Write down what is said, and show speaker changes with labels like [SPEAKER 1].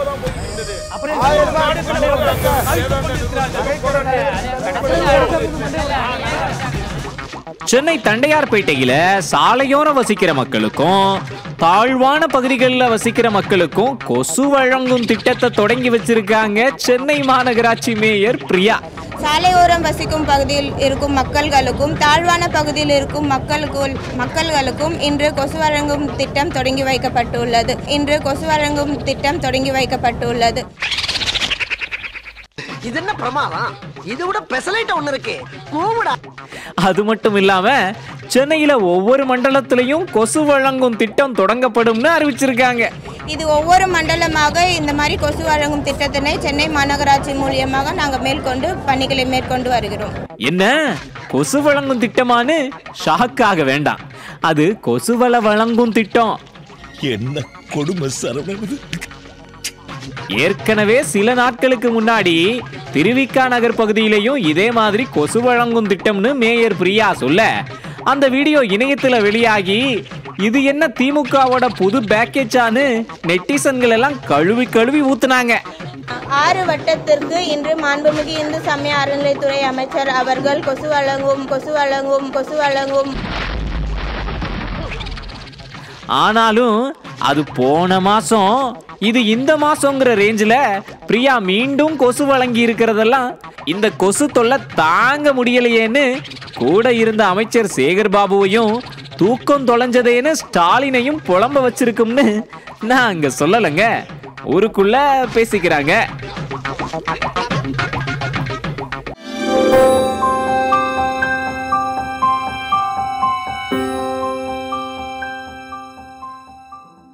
[SPEAKER 1] சென்னை தண்டையார்பேட்டையில சாலையோரம் வசிக்கிற மக்களுக்கும் தாழ்வான பகுதிகளில் வசிக்கிற மக்களுக்கும் கொசு வழங்கும் திட்டத்தை தொடங்கி வச்சிருக்காங்க சென்னை மாநகராட்சி மேயர் பிரியா
[SPEAKER 2] சாலையோரம் வசிக்கும் பகுதியில் இருக்கும் மக்கள்களுக்கும் தாழ்வான பகுதியில் இருக்கும் மக்களுக்கும் மக்கள்களுக்கும் இன்று கொசு வழங்கும் திட்டம் தொடங்கி வைக்கப்பட்டுள்ளது இன்று கொசு வழங்கும் திட்டம் தொடங்கி வைக்கப்பட்டுள்ளது
[SPEAKER 3] இது என்ன பிரமாதம் இது விட பெசலைட் ஒண்ணு இருக்கு கூவுடா
[SPEAKER 1] அது மட்டும் இல்லாம சென்னையில ஒவ்வொரு மண்டலத்திலையும் கொசு வழங்கும் திட்டம் தொடங்கப்படும்னு அறிவிச்சிருக்காங்க
[SPEAKER 2] இது ஒவ்வொரு மண்டலமாக இந்த மாதிரி கொசு வழங்கும் திட்டத்தினை சென்னை மாநகராட்சி மூலியமாக நாங்கள் மேற்கொண்டு பணிகளை மேற்கொண்டு வருகிறோம்
[SPEAKER 1] என்ன கொசு வழங்கும் திட்டமானு ஷாக் ஆக வேண்டாம் அது கொசுவள வழங்கும் திட்டம்
[SPEAKER 4] என்ன கொடுமை சரவணன்
[SPEAKER 1] ஏற்கனவே சில நாட்களுக்கு முன்னாடி திருவிக்கா நகர் பகுதியிலையும் இதே மாதிரி கொசு வழங்கும் திட்டம்னு மேயர் பிரியா சொல்ல அந்த வீடியோ இணையத்துல வெளியாகி இது என்ன திமுகவோட புது பேக்கேஜான்னு நெட்டிசன்கள் எல்லாம் கழுவி கழுவி ஊத்துனாங்க
[SPEAKER 2] ஆறு வட்டத்திற்கு இன்று மாண்புமிகு இந்து சமய அறநிலைத்துறை அமைச்சர் அவர்கள் கொசு வழங்கும் கொசு வழங்கும் கொசு வழங்கும்
[SPEAKER 1] ஆனாலும் அது போன மாசம் இது இந்த மாசங்கிற ரேஞ்சில் பிரியா மீண்டும் கொசு வழங்கி இருக்கிறதெல்லாம் இந்த கொசு தொல்லை தாங்க முடியலையேன்னு கூட இருந்த அமைச்சர் சேகர் பாபுவையும் தூக்கம் தொலைஞ்சதேன்னு ஸ்டாலினையும் புலம்ப வச்சிருக்கும்னு நான் அங்க சொல்லலைங்க ஊருக்குள்ள பேசிக்கிறாங்க